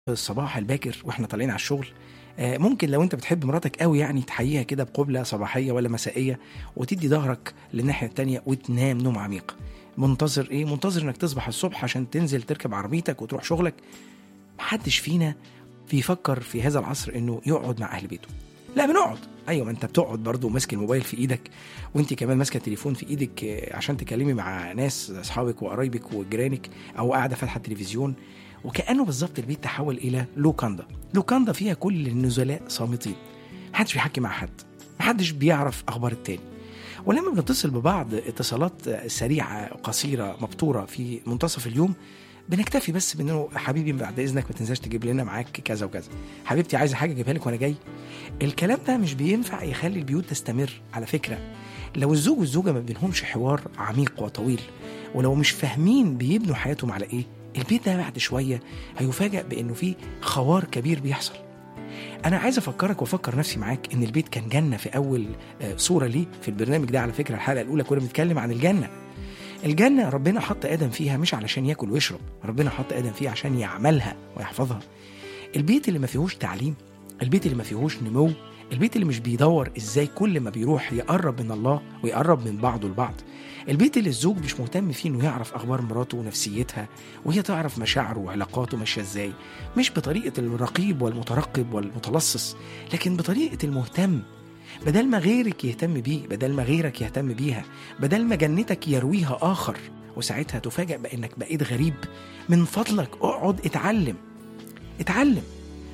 الصباح الباكر واحنا طالعين على الشغل آه، ممكن لو انت بتحب مراتك قوي يعني تحييها كده بقبله صباحيه ولا مسائيه وتدي ظهرك للناحيه التانية وتنام نوم عميق منتظر ايه منتظر انك تصبح الصبح عشان تنزل تركب عربيتك وتروح شغلك محدش فينا بيفكر في هذا العصر انه يقعد مع اهل بيته لا بنقعد ايوه ما انت بتقعد برضه ماسك الموبايل في ايدك وانت كمان ماسكه التليفون في ايدك آه، عشان تكلمي مع ناس اصحابك وقرايبك وجيرانك او قاعده فاتحه التلفزيون وكانه بالظبط البيت تحول الى لوكاندا لوكاندا فيها كل النزلاء صامتين محدش بيحكي مع حد محدش بيعرف اخبار التاني ولما بنتصل ببعض اتصالات سريعه قصيره مبتوره في منتصف اليوم بنكتفي بس بانه حبيبي بعد اذنك ما تنساش تجيب لنا معاك كذا وكذا حبيبتي عايزه حاجه اجيبها لك وانا جاي الكلام ده مش بينفع يخلي البيوت تستمر على فكره لو الزوج والزوجه ما بينهمش حوار عميق وطويل ولو مش فاهمين بيبنوا حياتهم على ايه البيت ده بعد شويه هيفاجأ بانه في خوار كبير بيحصل انا عايز افكرك وافكر نفسي معاك ان البيت كان جنه في اول آه، صوره ليه في البرنامج ده على فكره الحلقه الاولى كنا بنتكلم عن الجنه الجنه ربنا حط ادم فيها مش علشان ياكل ويشرب ربنا حط ادم فيها عشان يعملها ويحفظها البيت اللي ما فيهوش تعليم البيت اللي ما فيهوش نمو البيت اللي مش بيدور ازاي كل ما بيروح يقرب من الله ويقرب من بعضه البعض البيت اللي الزوج مش مهتم فيه انه يعرف اخبار مراته ونفسيتها وهي تعرف مشاعره وعلاقاته ماشيه ازاي مش بطريقه الرقيب والمترقب والمتلصص لكن بطريقه المهتم بدل ما غيرك يهتم بيه بدل ما غيرك يهتم بيها بدل ما جنتك يرويها اخر وساعتها تفاجأ بانك بقيت غريب من فضلك اقعد اتعلم اتعلم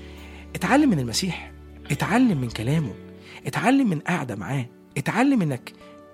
اتعلم من المسيح اتعلم من كلامه اتعلم من قعده معاه اتعلم انك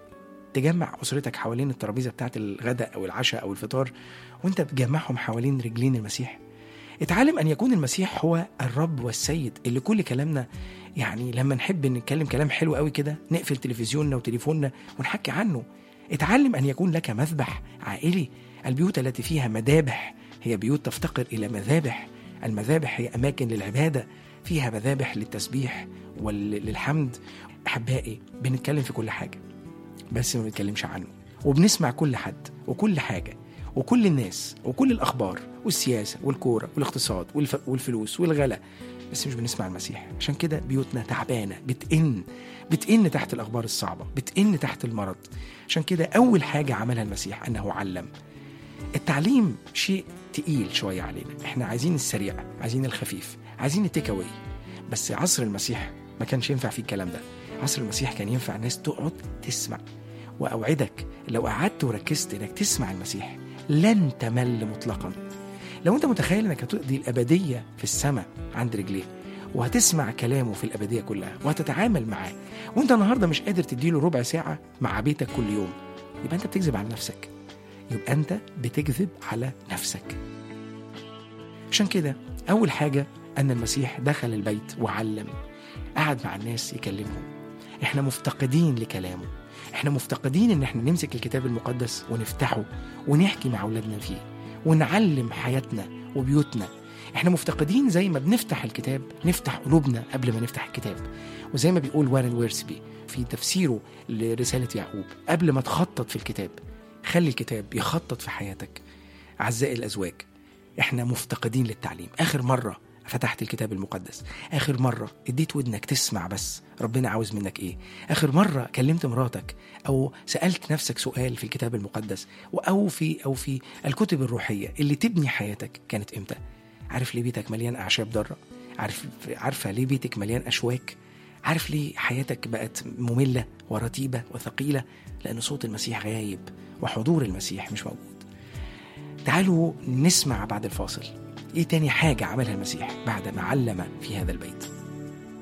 تجمع اسرتك حوالين الترابيزه بتاعت الغداء او العشاء او الفطار وانت بتجمعهم حوالين رجلين المسيح اتعلم ان يكون المسيح هو الرب والسيد اللي كل كلامنا يعني لما نحب نتكلم كلام حلو قوي كده نقفل تلفزيوننا وتليفوننا ونحكي عنه اتعلم ان يكون لك مذبح عائلي البيوت التي فيها مذابح هي بيوت تفتقر الى مذابح المذابح هي اماكن للعباده فيها مذابح للتسبيح وللحمد احبائي بنتكلم في كل حاجه بس ما بنتكلمش عنه وبنسمع كل حد وكل حاجه وكل الناس وكل الاخبار والسياسه والكوره والاقتصاد والف... والفلوس والغلا بس مش بنسمع المسيح عشان كده بيوتنا تعبانه بتئن بتئن تحت الاخبار الصعبه بتئن تحت المرض عشان كده اول حاجه عملها المسيح انه علم التعليم شيء تقيل شويه علينا احنا عايزين السريع عايزين الخفيف عايزين التيك أواي. بس عصر المسيح ما كانش ينفع فيه الكلام ده عصر المسيح كان ينفع الناس تقعد تسمع واوعدك لو قعدت وركزت انك تسمع المسيح لن تمل مطلقا لو انت متخيل انك هتقضي الابديه في السماء عند رجليه وهتسمع كلامه في الابديه كلها وهتتعامل معاه وانت النهارده مش قادر تديله ربع ساعه مع بيتك كل يوم يبقى انت بتكذب على نفسك يبقى انت بتكذب على نفسك عشان كده اول حاجه ان المسيح دخل البيت وعلم قعد مع الناس يكلمهم احنا مفتقدين لكلامه احنا مفتقدين ان احنا نمسك الكتاب المقدس ونفتحه ونحكي مع اولادنا فيه ونعلم حياتنا وبيوتنا احنا مفتقدين زي ما بنفتح الكتاب نفتح قلوبنا قبل ما نفتح الكتاب وزي ما بيقول وارن ويرسبي في تفسيره لرسالة يعقوب قبل ما تخطط في الكتاب خلي الكتاب يخطط في حياتك أعزائي الأزواج احنا مفتقدين للتعليم آخر مرة فتحت الكتاب المقدس آخر مرة اديت ودنك تسمع بس ربنا عاوز منك ايه آخر مرة كلمت مراتك أو سألت نفسك سؤال في الكتاب المقدس أو في أو في الكتب الروحية اللي تبني حياتك كانت إمتى عارف ليه بيتك مليان أعشاب ضارة عارف عارفة ليه بيتك مليان أشواك عارف ليه حياتك بقت مملة ورتيبة وثقيلة لأن صوت المسيح غايب وحضور المسيح مش موجود تعالوا نسمع بعد الفاصل ايه تاني حاجة عملها المسيح بعد ما علم في هذا البيت